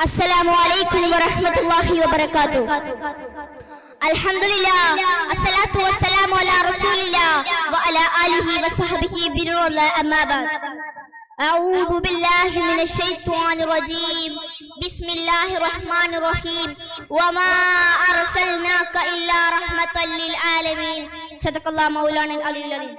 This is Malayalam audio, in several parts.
السلام عليكم ورحمة الله وبركاته الحمد لله الصلاة والسلام على رسول الله وعلى آله وصحبه بر الله أما بعد أعوذ بالله من الشيطان الرجيم بسم الله الرحمن الرحيم وما أرسلناك إلا رحمة للعالمين صدق الله مولانا العلي العظيم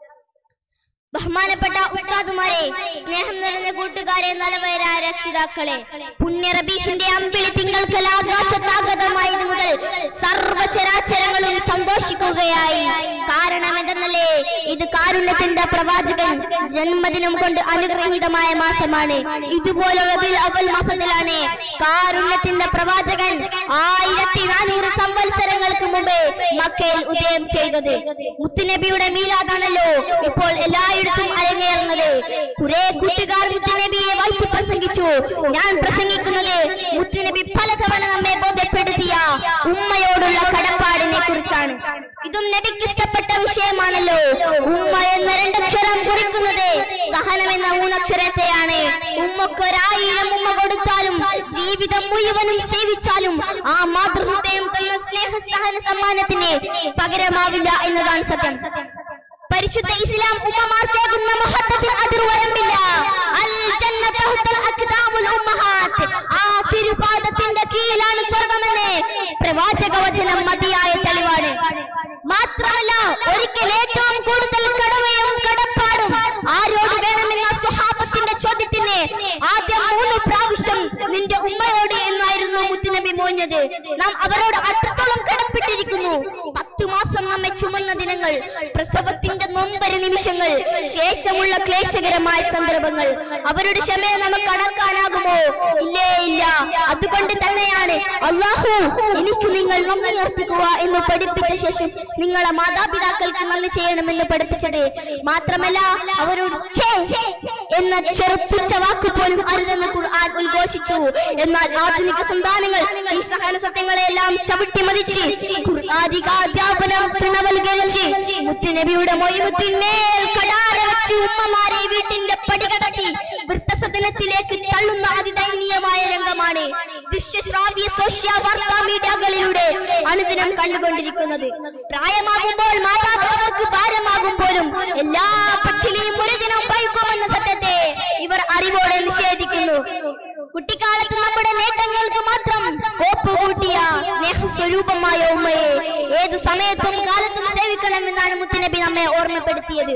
ബഹുമാനപ്പെട്ട ഉസ്താദുമാരെ സ്നേഹം നിറഞ്ഞ കൂട്ടുകാരെ നലവരായ രക്ഷിതാക്കളെ പുണ്യ റബീഹിന്റെ അമ്പിളി തിങ്കൾക്കൽ ആകാശത്താഗതമായത് മുതൽ സർവചരാചരങ്ങളും സന്തോഷിക്കുകയായി കാരണം എന്തെന്നല്ലേ ഇത് കാരുണ്യത്തിന്റെ പ്രവാചകൻ ജന്മദിനം കൊണ്ട് അനുഗ്രഹീതമായ മാസമാണ് ഇതുപോലെ റബീൽ അവൽ മാസത്തിലാണ് കാരുണ്യത്തിന്റെ പ്രവാചകൻ ആയിരത്തി നാനൂറ് സംവത്സരങ്ങൾക്ക് മുമ്പ് മക്കയിൽ ഉദയം ചെയ്തത് മുത്തുനബിയുടെ മീലാദാണല്ലോ ഇപ്പോൾ എല്ലായിടത്തും അരങ്ങേറുന്നത് കുറെ കൂട്ടുകാർ മുത്തുനബിയെ വായിച്ച് പ്രസംഗിച്ചു ഞാൻ പ്രസംഗിക്കുന്നത് മുത്തുനബി പലതവണ നമ്മെ ബോധ്യപ്പെടുത്തിയ ഉമ്മയോടുള്ള കടപ്പാടിനെ കുറിച്ചാണ് ഇതും നബിക്ക് ഇഷ്ടപ്പെട്ട വിഷയമാണല്ലോ ഉമ്മ എന്ന രണ്ടക്ഷരം കുറിക്കുന്നത് സഹനം എന്ന മൂന്നക്ഷരത്തെയാണ് ഉമ്മക്കൊരായിരം ഉമ്മ കൊടുത്താലും ജീവിതം മുഴുവനും സേവിച്ചാലും ആ മാതൃഹൃദയം തന്ന സ്നേഹ സഹന സമ്മാനത്തിന് പകരമാവില്ല എന്നതാണ് സത്യം പരിശുദ്ധ ഇസ്ലാം ഉമ്മമാർക്കേകുന്ന മഹത്വത്തിന് അതിർവരമ്പില്ല അൽ ജന്നത്തു തഹ്തൽ അഖ്ദാമുൽ ഉമ്മഹാത്ത് ആ തിരുപാദത്തിന്റെ കീഴിലാണ് സ്വർഗമെന്ന് പ്രവാചക വചനം മതിയായ തെളിവാണ് മാത്രമല്ല ഒരിക്കൽ ഏറ്റവും കൂടുതൽ കടമയും കടപ്പാടും ആരോട് വേണമെന്ന സ്വഹാബത്തിന്റെ ചോദ്യത്തിന് ആദ്യം മൂന്ന് പ്രാവശ്യം നിന്റെ ഉമ്മയോട് എന്നായിരുന്നു മുത്തുനബി മോഞ്ഞത് നാം അവരോട് അത്രത്തോളം കടപ്പെട്ടിരിക്കുന്നു പത്തു മാസം നമ്മെ ചുമന്ന ദിനങ്ങൾ പ്രസവത്തിന്റെ നൊമ്പര നിമിഷങ്ങൾ ശേഷമുള്ള ക്ലേശകരമായ സന്ദർഭങ്ങൾ അവരുടെ ക്ഷമയെ നമുക്ക് അടക്കാനാകുമോ ഇല്ലേ ഇല്ല അതുകൊണ്ട് തന്നെയാണ് അള്ളാഹു എനിക്ക് നിങ്ങൾ നന്ദി അർപ്പിക്കുക എന്ന് പഠിപ്പിച്ച ശേഷം നിങ്ങളെ മാതാപിതാക്കൾക്ക് നന്ദി ചെയ്യണമെന്ന് പഠിപ്പിച്ചത് മാത്രമല്ല അവരോട് ഛേ എന്ന ചെറുപ്പിച്ച വാക്ക് പോലും അരുതെന്ന് ഖുർആൻ ഉദ്ഘോഷിച്ചു എന്നാൽ ആധുനിക സന്താനങ്ങൾ ഈ സഹന സത്യങ്ങളെല്ലാം ചവിട്ടി മതിച്ച് ഖുർആാധികാധ്യാപനം തൃണവൽക്കരിച്ച് മുത്തുനബിയുടെ മൊയ്മുത്തിന്മേൽ കടാര വെച്ച് ഉമ്മമാരെ വീട്ടിന്റെ പടികടക്കി വൃത്തസദനത്തിലേക്ക് തള്ളുന്ന അതിദയനീയമായ രംഗമാണ് ദൃശ്യശ്രാവ്യ സോഷ്യ വാർത്താ മീഡിയകളിലൂടെ അനുദിനം കണ്ടുകൊണ്ടിരിക്കുന്നത് പ്രായമാകുമ്പോൾ മാതാവ് അവർക്ക് ഭാരമാകും പോലും എല്ലാ പക്ഷിലെയും ഒരു ദിനം പൈക്കുമെന്ന സത്യത്തെ ഇവർ അറിവോടെ നിഷേധിക്കുന്നു കുട്ടിക്കാലത്ത് നമ്മുടെ നേട്ടങ്ങൾക്ക് മാത്രം കോപ്പ് കൂട്ടിയ സ്നേഹസ്വരൂപമായ ഉമ്മയെ ഏതു സമയത്തും കാലത്തും സേവിക്കണമെന്നാണ് മുത്തുനബി നമ്മെ ഓർമ്മപ്പെടുത്തിയത്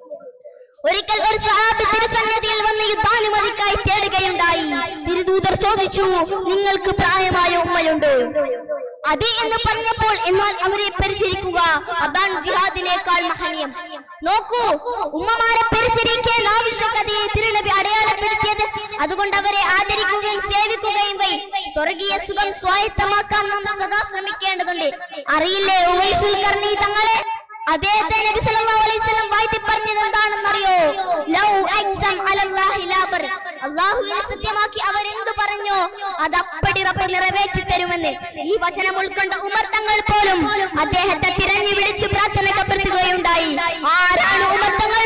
ഒരിക്കൽ ഒരു സഹാബി തിരുസന്നിധിയിൽ വന്ന് യുദ്ധാനുമതിക്കായി തേടുകയുണ്ടായി തിരുദൂതർ ചോദിച്ചു നിങ്ങൾക്ക് പ്രായമായ ഉമ്മയുണ്ടോ അതെ എന്ന് പറഞ്ഞപ്പോൾ എന്നാൽ അവരെ പരിചരിക്കുക അതാണ് ജിഹാദിനേക്കാൾ മഹനീയം നോക്കൂ ഉമ്മമാരെ പരിചരിക്കേണ്ട ആവശ്യകതയെ തിരുനബി അടയാളപ്പെടുത്തിയത് അതുകൊണ്ട് അവരെ ആദരിക്കുകയും സേവിക്കുകയും വഴി സ്വർഗീയ സുഖം സ്വായത്തമാക്കാൻ നാം സദാ ശ്രമിക്കേണ്ടതുണ്ട് അറിയില്ലേ ഉവൈസുൽ കർണി തങ്ങളെ അദ്ദേഹത്തെ നബി സല്ലല്ലാഹു അലൈഹി വസല്ലം വാഴ്ത്തി പറഞ്ഞത് എന്താണെന്നറിയോ ലൗ അക്സം അലല്ലാഹി ലാബർ അല്ലാഹുവിനെ സത്യമാക്കി അവരെന്ത് പറഞ്ഞോ അത് അപ്പടി റബ്ബ് നിറവേറ്റി തരുമെന്ന് ഈ വചനം ഉൾക്കൊണ്ട ഉമർ തങ്ങൾ പോലും അദ്ദേഹത്തെ തിരഞ്ഞു വിളിച്ചു പ്രാർത്ഥനക്കപ്പെടുത്തുകയുണ്ടായി ആരാണ് ഉമർ തങ്ങൾ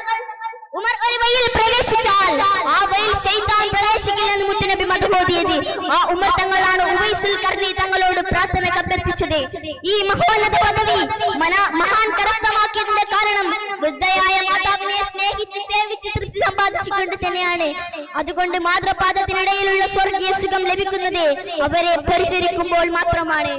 ഉമർ ഒരു വഴിയിൽ പ്രവേശിച്ചാൽ ആ വഴിയിൽ ശൈത്താൻ പ്രവേശിക്കില്ലെന്ന് മുത്തുനബി മധുബോധിയത് ആ ഉമർ തങ്ങളാണ് ഉവൈസുൽ കർണി തങ്ങളോട് പ്രാർത്ഥന അഭ്യർത്ഥിച്ചത് ഈ മഹോന്നത പദവി മന- മഹാൻ കരസ്ഥമാക്കിയതിന്റെ കാരണം വൃദ്ധയായ മാതാവിനെ സ്നേഹിച്ച് സേവിച്ച് തൃപ്തി സമ്പാദിച്ചുകൊണ്ട് തന്നെയാണ് അതുകൊണ്ട് മാതൃപാദത്തിനിടയിലുള്ള സ്വർഗീയ സുഖം ലഭിക്കുന്നത് അവരെ പരിചരിക്കുമ്പോൾ മാത്രമാണ്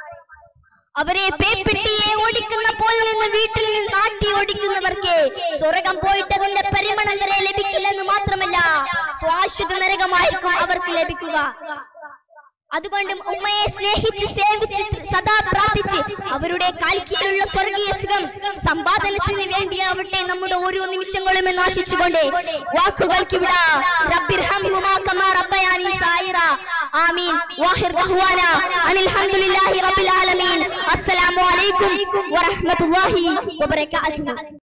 അവരെ പേപ്പിട്ടിയെ ഓടിക്കുന്നപ്പോൾ നിന്ന് വീട്ടിൽ നിന്ന് നാട്ടി ഓടിക്കുന്നവർക്ക് സ്വർഗം പോയിട്ട് അതിന്റെ പരിമണം വരെ ലഭിക്കില്ലെന്ന് മാത്രമല്ല സ്വാശ്വത നരകമായിരിക്കും അവർക്ക് ലഭിക്കുക അതുകൊണ്ട് ഉമ്മയെ സ്നേഹിച്ച് സേവിച്ച് സദാ പ്രാർത്ഥിച്ച് അവരുടെ കാൽക്കീഴിലുള്ള സ്വർഗീയ സുഖം സമ്പാദനത്തിന് വേണ്ടിയാവട്ടെ നമ്മുടെ ഓരോ നിമിഷങ്ങളും എന്ന് ആശിച്ചുകൊണ്ട് വാക്കുകൾക്ക് ഇവിടെ റബ്ബിർഹംഹുമാ കമാ റബ്ബയാനി സായിറ ആമീൻ വാഹിർ ദഹ്വാന അനിൽ ഹംദുലില്ലാഹി റബ്ബിൽ ആലമീൻ അസ്സലാമു അലൈക്കും വറഹ്മത്തുള്ളാഹി വബറകാതുഹു